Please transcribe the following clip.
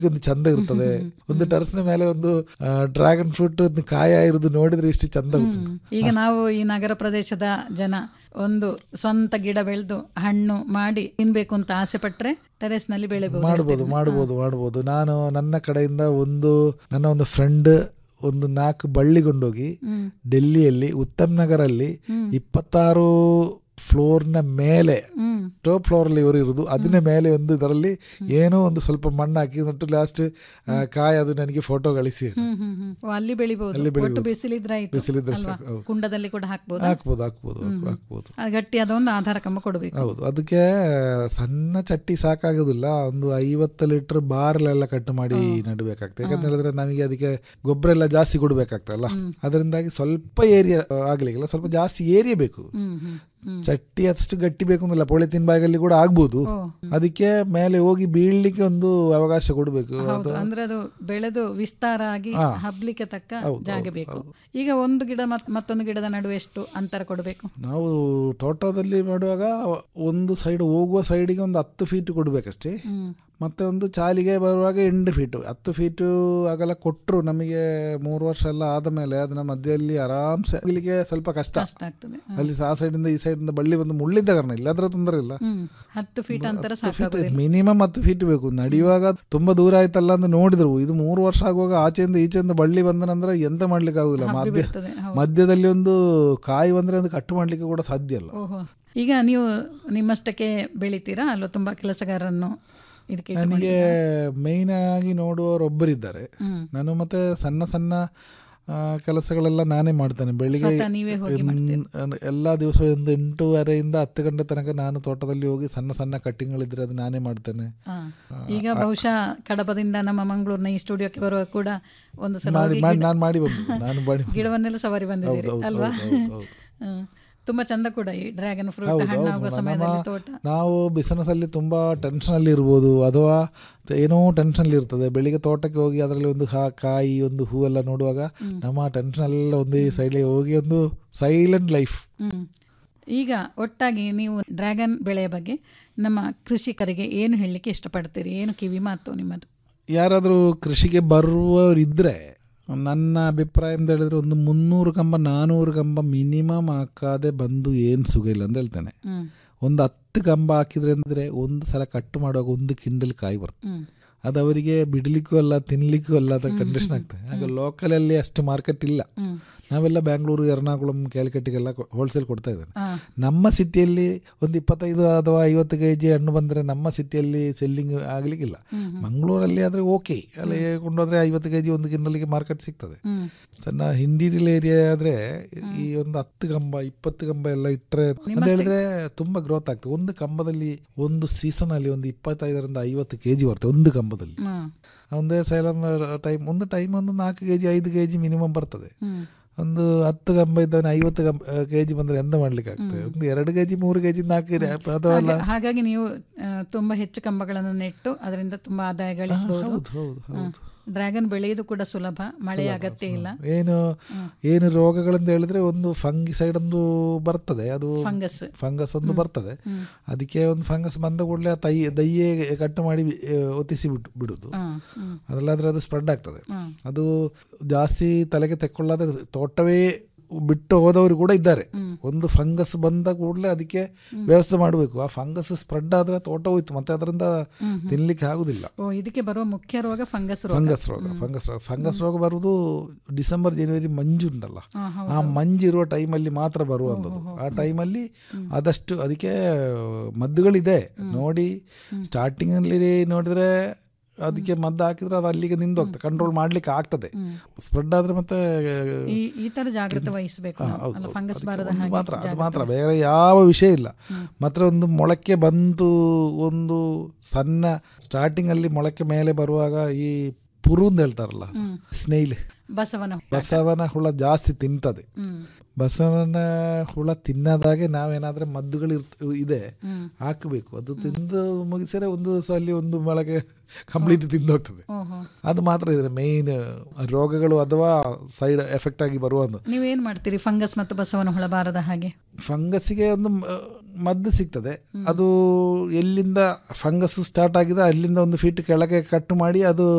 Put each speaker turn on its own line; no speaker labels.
ಒಂದು ಚಂದ ಇರ್ತದೆ ಒಂದು ಟರ್ಸ್ನ ಮೇಲೆ ಒಂದು ಡ್ರ್ಯಾಗನ್ ಫ್ರೂಟ್ ಒಂದು ಕಾಯ ಇರೋದು ನೋಡಿದ್ರೆ ಇಷ್ಟು ಚಂದ
ಹ್ಮ್. ಈಗ ನಾವು ಈ ನಗರ ಪ್ರದೇಶದ ಜನ ಒಂದು ಸ್ವಂತ ಗಿಡ ಬೆಳೆದು ಹಣ್ಣು ಮಾಡಿ ತಿನ್ಬೇಕು ಅಂತ ಆಸೆ ಪಟ್ರೆ ಟೆರೆಸ್ ನಲ್ಲಿ ಬೆಳೆಬಹುದು
ಮಾಡ್ಬೋದು ಮಾಡ್ಬೋದು ಮಾಡ್ಬೋದು ನಾನು ನನ್ನ ಕಡೆಯಿಂದ ಒಂದು ನನ್ನ ಒಂದು ಫ್ರೆಂಡ್ ಒಂದು ನಾಲ್ಕು ಬಳ್ಳಿಗೊಂಡೋಗಿ
ಹ್ಮ್
ಡೆಲ್ಲಿಯಲ್ಲಿ ಉತ್ತಮ್ ನಗರಲ್ಲಿ ಇಪ್ಪತ್ತಾರು ಫ್ಲೋರ್ನ ಮೇಲೆ
ಹ್ಮ್
ಟಾಪ್ ಫ್ಲೋರ್ ಅಲ್ಲಿ ಇವರು ಇರುದು ಅದನ್ನ ಮೇಲೆ ಒಂದು ಇದರಲ್ಲಿ ಏನೋ ಒಂದು ಸ್ವಲ್ಪ ಮಣ್ಣು ಹಾಕಿ ಮತ್ತು ಲಾಸ್ಟ್ ಕಾಯಿ ಅದು ನನಗೆ ಫೋಟೋ ಗಳಿಸಿ
ಹ್ಮ್ ಹ್ಮ್ ಹ್ಮ್ ಓ, ಅಲ್ಲಿ ಬೆಳಿಬಹುದು
ಅಲ್ಲಿ ಬೆಳಿಬೋದು.
ಒಟ್ಟು ಬಿಸಿಲಿದ್ರೆ ಆಯ್ತು
ಬಿಸಿಲಿದ್ರೆ
ಅಲ್ವಾ
ಸಾಕು, ಹೌದು.
ಕುಂಡದಲ್ಲಿ ಕೂಡ ಹಾಕ್ಬೋದು
ಹಾಕ್ಬೋದು ಹಾಕ್ಬೋದು ಹಾಕ್- ಹಾಕ್ಬೋದು
ಗಟ್ಟಿಯಾದ ಒಂದು ಆಧಾರ ಕಂಬ ಕೊಡಬೇಕು
ಹೌದು ಅದಕ್ಕೆ ಸಣ್ಣ ಚಟ್ಟಿ ಸಾಕಾಗೋದಿಲ್ಲ ಒಂದು ಐವತ್ತು ಲೀಟರ್ ಬಾರ್ಲೆಲ್ಲ ಕಟ್ ಮಾಡಿ ನಡಬೇಕಾಗ್ತದೆ ಯಾಕಂತ ಹೇಳಿದ್ರೆ ನಮಗೆ ಅದಕ್ಕೆ ಗೊಬ್ಬರ ಎಲ್ಲ ಜಾಸ್ತಿ ಕೊಡಬೇಕಾಗ್ತದಲ್ಲ ಅದರಿಂದಾಗಿ ಸ್ವಲ್ಪ ಏರಿಯಾ ಆಗ್ಲಿಕ್ಕಿಲ್ಲ ಸ್ವಲ್ಪ ಜಾಸ್ತಿ ಏರಿಯಾ ಬೇಕು
ಹ್ಮ್ ಹ್ಮ್ ಹ್ಮ್
ಚಟ್ಟಿ ಅಷ್ಟು ಗಟ್ಟಿ ಬೇಕು ಅಂದಿಲ್ಲ ಪೊಳಿತಿನ ಬ್ಯಾಗಲ್ಲಿ ಕೂಡ ಆಗ್ಬೋದು
ಓ
ಅದಕ್ಕೆ ಮೇಲೆ ಹೋಗಿ ಬೀಳ್ಲಿಕ್ಕೆ ಒಂದು ಅವಕಾಶ ಕೊಡಬೇಕು
ಹೌದು ಅಂದ್ರೆ ಅದು ಬೆಳೆದು ವಿಸ್ತಾರ ಆಗಿ ಹಬ್ಲಿಕ್ಕೆ ತಕ್ಕ ಜಾಗ ಬೇಕು ಈಗ ಒಂದು ಗಿಡ ಮತ್- ಮತ್ತೊಂದು ಗಿಡದ ನಡುವೆ ಎಷ್ಟು ಅಂತರ ಕೊಡಬೇಕು
ನಾವು ತೋಟದಲ್ಲಿ ಮಾಡುವಾಗ ಒಂದು ಸೈಡ್ ಹೋಗುವ ಸೈಡಿಗೆ ಒಂದು ಹತ್ತು ಫೀಟ್ ಕೊಡಬೇಕಷ್ಟೇ
ಹ್ಮ್
ಮತ್ತೆ ಒಂದು ಚಾಲಿಗೆ ಬರುವಾಗ ಎಂಟು ಫೀಟು ಹತ್ತು ಫೀಟು ಆಗಲ್ಲ ಕೊಟ್ಟರು ನಮಗೆ ಮೂರು ವರ್ಷ ಎಲ್ಲ ಆದ ಮೇಲೆ ಅದನ್ನ ಮಧ್ಯದಲ್ಲಿ ಆರಾಮ್ಸೆ ಹೋಗ್ಲಿಕ್ಕೆ ಸ್ವಲ್ಪ ಕಷ್ಟ
ಕಷ್ಟ ಆಗ್ತದೆ
ಅಲ್ಲಿ ಆ ಸೈಡಿಂದ ಈ ಸೈಡಿಂದ ಬಳ್ಳಿ ಬಂದು ಮುಳ್ಳಿದ್ದ ಕಾರಣ ಇಲ್ಲದ್ರ ತೊಂದರೆ ಇಲ್ಲ
ಹ್ಮ್ ಹತ್ತು ಫೀಟ್ ಅಂತರ ಸಾಕಾಗುದಿಲ್ಲ
ಮಿನಿಮಮ್ ಹತ್ತು ಫೀಟ್ ಬೇಕು ನಡೆಯುವಾಗ ತುಂಬಾ ದೂರ ಆಯ್ತಲ್ಲ ಅಂತ ನೋಡಿದ್ರು ಇದು ಮೂರು ವರ್ಷ ಆಗುವಾಗ ಆಚೆಯಿಂದ ಈಚೆಯಿಂದ ಬಳ್ಳಿ ಬಂದ ನಂತರ ಎಂತ ಮಾಡ್ಲಿಕ್ಕೆ ಆಗುದಿಲ್ಲ ಮಧ್ಯ
ಬಿಡ್ತದೆ ಹೌದು
ಮಧ್ಯದಲ್ಲಿ ಒಂದು ಕಾಯಿ ಬಂದ್ರೆ ಅದು ಕಟ್ ಮಾಡ್ಲಿಕ್ಕೆ ಕೂಡ ಸಾಧ್ಯ ಅಲ್ಲ
ಓಹೋ ಈಗ ನೀವು ನಿಮ್ಮಷ್ಟಕ್ಕೆ ಬೆಳಿತೀರಾ ಅಲ್ವಾ ತುಂಬಾ ಕೆಲಸಗಾರರನ್ನು ಇದಕ್ಕೆ ಇಟ್ಟು
ನನಗೆ ಮೇಯ್ನ್ ಆಗಿ ನೋಡುವವರು ಒಬ್ಬರಿದ್ದಾರೆ
ಹ್ಮ್
ನಾನು ಮತ್ತೆ ಸಣ್ಣ ಸಣ್ಣ ಆ, ಕೆಲಸಗಳೆಲ್ಲ ನಾನೇ ಮಾಡ್ತೇನೆ ಬೆಳಿಗ್ಗೆ
ಸ್ವತಃ ನೀವೇ ಹೋಗಿ
ಎನ್- ಎಲ್ಲ ದಿವಸ ಒಂದು ಎಂಟೂವರೆಯಿಂದ ಹತ್ತು ಗಂಟೆ ತನಕ ನಾನು ತೋಟದಲ್ಲಿ ಹೋಗಿ ಸಣ್ಣ ಸಣ್ಣ ಕಟ್ಟಿಂಗ್ಗಳಿದ್ರೆ ಅದು ನಾನೇ ಮಾಡ್ತೇನೆ
ಹಾ. ಈಗ ಬಹುಶಃ ಕಡಪದಿಂದ ನಮ್ಮ ಮಂಗಳೂರಿನ ಈ ಸ್ಟುಡಿಯೋಕ್ಕೆ ಬರುವಾಗ ಕೂಡ ಒಂದು ಸಲ
ಮಾಡಿ
ಹೋಗಿ
ಮಾಡಿ
ಗಿಡ-
ನಾನು ಮಾಡಿ ಬಂದು ನಾನು ಮಾಡಿ
ಗಿಡವನ್ನೆಲ್ಲ ಸವಾರಿ ಬಂದಿದ್ದೀರಿ
ಹೌದು,
ಅಲ್ವಾ
ಹೌದು, ಹೌದು, ಹೌದು.
ಹ್ಮ್. ತುಂಬಾ ಚಂದ ಕೂಡ ಈ ಡ್ರ್ಯಾಗನ್ ಫ್ರೂಟ್
ಹೌದು,
ಹಣ್ಣಾಗುವ
ಹೌದು.
ಸಮಯದಲ್ಲಿ
ನಮ್ಮ-
ತೋಟ
ನಾವು ಬಿಸಿನೆಸ್ ಅಲ್ಲಿ ತುಂಬಾ ಟೆನ್ಷನ್ ಅಲ್ಲಿ ಇರ್ಬೋದು ಅಥವಾ ಏನೋ ಟೆನ್ಷನ್ ಅಲ್ಲಿ ಇರ್ತದೆ ಬೆಳಿಗ್ಗೆ ತೋಟಕ್ಕೆ ಹೋಗಿ ಅದರಲ್ಲಿ ಒಂದು ಹಾ- ಕಾಯಿ ಒಂದು ಹೂವೆಲ್ಲ ನೋಡುವಾಗ ನಮ್ಮ ಟೆನ್ಷನ್ ಎಲ್ಲ ಒಂದೇ ಸೈಡ್ಗೆ ಹೋಗಿ ಒಂದು ಸೈಲೆಂಟ್ ಲೈಫ್
ಹ್ಮ್ ಈಗ ಒಟ್ಟಾಗಿ ನೀವು ಡ್ರ್ಯಾಗನ್ ಬೆಳೆಯ ಬಗ್ಗೆ ನಮ್ಮ ಕೃಷಿಕರಿಗೆ ಏನು ಹೇಳಲಿಕ್ಕೆ ಇಷ್ಟಪಡ್ತೀರಿ ಏನು ಕಿವಿ ಮಾತು ನಿಮ್ಮದು
ಯಾರಾದರೂ ಕೃಷಿಗೆ ಬರುವವರಿದ್ದರೆ ನನ್ನ ಅಭಿಪ್ರಾಯ ಅಂತ ಹೇಳಿದ್ರೆ ಒಂದು ಮುನ್ನೂರು ಕಂಬ ನಾನ್ನೂರು ಕಂಬ ಮಿನಿಮಮ್ ಹಾಕಾದೆ ಬಂದು ಏನು ಸುಖ ಇಲ್ಲ ಅಂತ ಹೇಳ್ತೇನೆ
ಹ್ಮ್
ಒಂದು ಹತ್ತು ಕಂಬ ಹಾಕಿದ್ರೆ ಅಂದರೆ ಒಂದು ಸಲ ಕಟ್ ಮಾಡುವಾಗ ಒಂದು ಕಿಂಡಲ್ ಕಾಯಿ ಬರ್ತದೆ
ಹ್ಮ್
ಅದು ಅವರಿಗೆ ಬಿಡಲಿಕ್ಕೂ ಅಲ್ಲ ತಿನ್ನಲಿಕ್ಕೂ ಅಲ್ಲ ಅಂತ ಕಂಡೀಷನ್ ಆಗ್ತದೆ ಹಾಗೆ ಲೋಕಲಲ್ಲಿ ಅಷ್ಟು ಮಾರ್ಕೆಟ್ ಇಲ್ಲ
ಹ್ಮ್
ನಾವೆಲ್ಲ ಬ್ಯಾಂಗ್ಳೂರು ಎರ್ನಾಕುಳಂ ಕ್ಯಾಲ್ಕಟ್ಟಿಗೆಲ್ಲ ಹೋಲ್ಸೇಲ್ ಕೊಡ್ತಾ ಇದ್ದೇನೆ
ಆ,
ನಮ್ಮ ಸಿಟಿಯಲ್ಲಿ ಒಂದು ಇಪ್ಪತ್ತೈದು ಅಥವಾ ಐವತ್ತು ಕೆ ಜಿ ಹಣ್ಣು ಬಂದರೆ ನಮ್ಮ ಸಿಟಿಯಲ್ಲಿ ಸೆಲ್ಲಿಂಗ್ ಆಗಲಿಕ್ಕಿಲ್ಲ
ಹ್ಮ್,
ಮಂಗಳೂರಲ್ಲಿ ಆದರೆ ಓಕೆ ಅಲ್ಲಿ ಕೊಂಡೋದ್ರೆ ಐವತ್ತು ಕೆ ಜಿ ಒಂದು ಕಿಂಡಲಿಗೆ ಮಾರ್ಕೆಟ್ ಸಿಗ್ತದೆ
ಹ್ಮ್
ಸಣ್ಣ ಹಿಂಡೀರಿಯಲ್ ಏರಿಯಾ ಆದರೆ ಈ ಒಂದು ಹತ್ತು ಕಂಬ ಇಪ್ಪತ್ತು ಕಂಬ ಎಲ್ಲ ಇಟ್ಟರೆ ಅಂತ ಹೇಳಿದ್ರೆ ತುಂಬ ಗ್ರೋತ್ ಆಗ್ತದೆ ಒಂದು ಕಂಬದಲ್ಲಿ ಒಂದು ಸೀಸನಲ್ಲಿ ಒಂದು ಇಪ್ಪತ್ತೈದರಿಂದ ಐವತ್ತು ಕೆ ಜಿ ಬರ್ತದೆ ಒಂದು ಕಂಬದಲ್ಲಿ
ಆ,
ಒಂದೇ ಸೈಲಮ್ ಟೈಮ್ ಒಂದು ಟೈಮ್ ಒಂದು ನಾಲ್ಕು ಕೆ ಜಿ ಐದು ಕೆ ಜಿ ಮಿನಿಮಮ್ ಬರ್ತದೆ
ಹ್ಮ್
ಒಂದು ಹತ್ತು ಕಂಬ ಇದ್ದವನು ಐವತ್ತು ಕಂಬ ಕೆ ಜಿ ಬಂದರೆ ಎಂತ ಮಾಡ್ಲಿಕ್ಕೆ ಆಗ್ತದೆ ಒಂದು ಎರಡು ಕೆ ಜಿ ಮೂರು ಕೆ ಜಿ ನಾಲ್ಕು ಕೆ ಜಿ ಅಥವಾ ಅಲ್ಲ
ಹಾಗೆ- ಹಾಗಾಗಿ ನೀವು ಆ, ತುಂಬಾ ಹೆಚ್ಚು ಕಂಬಗಳನ್ನು ನೆಟ್ಟು ಅದರಿಂದ ತುಂಬಾ ಆದಾಯ ಗಳಿಸಬಹುದು
ಹೌದು ಹೌದು ಹೌದು
ಡ್ರ್ಯಾಗನ್ ಬೆಳೆಯುವುದು ಕೂಡ ಸುಲಭ ಮಳೆಯ ಅಗತ್ಯ ಇಲ್ಲ
ಏನು ಏನು ರೋಗಗಳಂತ ಹೇಳಿದ್ರೆ ಒಂದು ಫಂಗಿಸೈಡ್ ಒಂದು ಬರ್ತದೆ ಅದು
ಫಂಗಸ್
ಫಂಗಸ್ ಒಂದು ಬರ್ತದೆ ಅದಕ್ಕೆ ಒಂದು ಫಂಗಸ್ ಬಂದ ಕೂಡಲೇ ತೈ ದಯ್ಯೇ ಕಟ್ ಮಾಡಿ ಆ, ಒತ್ತಿಸಿ ಬಿಟ್ಟು ಬಿಡುದು
ಹಾ ಹ್ಮ್
ಅದಲ್ಲಾದ್ರೆ ಅದು ಸ್ಪ್ರೆಡ್ ಆಗ್ತದೆ
ಹಾ
ಅದು ಜಾಸ್ತಿ ತಲೆಗೆ ತೆಕ್ಕೊಳ್ಳಾದ ತೋಟವೇ ಬಿಟ್ಟು ಹೋದವರು ಕೂಡ ಇದ್ದಾರೆ ಒಂದು ಫಂಗಸ್ ಬಂದ ಕೂಡಲೇ ಅದಕ್ಕೆ ವ್ಯವಸ್ಥೆ ಮಾಡಬೇಕು ಆ ಫಂಗಸ್ ಸ್ಪ್ರೆಡ್ ಆದ್ರೆ ತೋಟ ಹೋಯ್ತು ಮತ್ತೆ ಅದರಿಂದ ತಿನ್ಲಿಕ್ಕೆ ಆಗುದಿಲ್ಲ
ಓ ಇದಕ್ಕೆ ಬರುವ ಮುಖ್ಯ ರೋಗ ಫಂಗಸ್ ರೋಗ
ಫಂಗಸ್ ರೋಗ ಫಂಗಸ್ ರೋಗ ಫಂಗಸ್ ರೋಗ ಬರುವುದು ಡಿಸೆಂಬರ್ ಜನವರಿ ಮಂಜು ಉಂಟಲ್ಲ
ಹಾ, ಹೌದು.
ಆ ಮಂಜು ಇರುವ ಟೈಮಲ್ಲಿ ಮಾತ್ರ ಬರುವಂಥದ್ದು ಆ ಟೈಮಲ್ಲಿ ಆದಷ್ಟು ಅದಕ್ಕೆ ಮದ್ದುಗಳಿದೆ ನೋಡಿ ಸ್ಟಾರ್ಟಿಂಗ್ ಅಲ್ಲಿ ನೋಡಿದ್ರೆ ಅದಕ್ಕೆ ಮದ್ದು ಹಾಕಿದ್ರೆ ಅದು ಅಲ್ಲಿಗೆ ನಿಂದು ಹೋಗ್ತದೆ ಕಂಟ್ರೋಲ್ ಮಾಡ್ಲಿಕ್ಕೆ ಆಗ್ತದೆ ಸ್ಪ್ರೆಡ್ ಆದ್ರೆ ಮತ್ತೆ
ಈ ಈ ತರ ಜಾಗ್ರತೆ ವಹಿಸಬೇಕು
ಹಾ,
ನಾವು.
ಹೌದು,
ಅಲ್ಲ
ಹೌದು.
ಫಂಗಸ್
ಅದಕ್ಕೆ
ಬಾರದ
ಒಂದು
ಹಾಗೆ
ಮಾತ್ರ ಅದು
ಜಾಗ್ರತೆ
ಮಾತ್ರ ಬೇರೆ ಯಾವ ವಿಷಯ ಇಲ್ಲ ಮಾತ್ರ ಒಂದು ಮೊಳಕೆ ಬಂತು ಒಂದು ಸಣ್ಣ ಸ್ಟಾರ್ಟಿಂಗ್ ಅಲ್ಲಿ ಮೊಳಕೆ ಮೇಲೆ ಬರುವಾಗ ಈ ಪುರು ಅಂತ ಹೇಳ್ತಾರಲ್ಲ ಸ್ನೇಲ್
ಬಸವನ
ಬಸವನ ಹುಳ ಜಾಸ್ತಿ ತಿಂತದೆ
ಹ್ಮ್
ಬಸವನ ಹುಳ ತಿನ್ನದಾಗೆ ನಾವೇನಾದ್ರೆ ಮದ್ದುಗಳು ಇರ್ತ ಇದೆ
ಹ್ಮ್
ಹಾಕಬೇಕು ಅದು ತಿಂದು ಮುಗಿಸಿದ್ರೆ ಒಂದು ದಿವಸ ಅಲ್ಲಿ ಒಂದು ಮೊಳಗೆ ಕಂಪ್ಲೀಟ್ ತಿಂದು ಹೋಗ್ತದೆ
ಓಹೋ
ಅದು ಮಾತ್ರ ಇದ್ರೆ ಮೇಯ್ನ್ ರೋಗಗಳು ಅಥವಾ ಸೈಡ್ ಎಫೆಕ್ಟ್ ಆಗಿ ಬರುವಂದು
ನೀವೇನ್ ಮಾಡ್ತೀರಿ ಫಂಗಸ್ ಮತ್ತು ಬಸವನ ಹುಳ ಬಾರದ ಹಾಗೆ
ಫಂಗಸ್ಸಿಗೆ ಒಂದು ಮ- ಮದ್ದು ಸಿಗ್ತದೆ ಅದು ಎಲ್ಲಿಂದ ಫಂಗಸ್ ಸ್ಟಾರ್ಟ್ ಆಗಿದೆ ಅಲ್ಲಿಂದ ಒಂದು ಫೀಟ್ ಕೆಳಗೆ ಕಟ್ ಮಾಡಿ ಅದು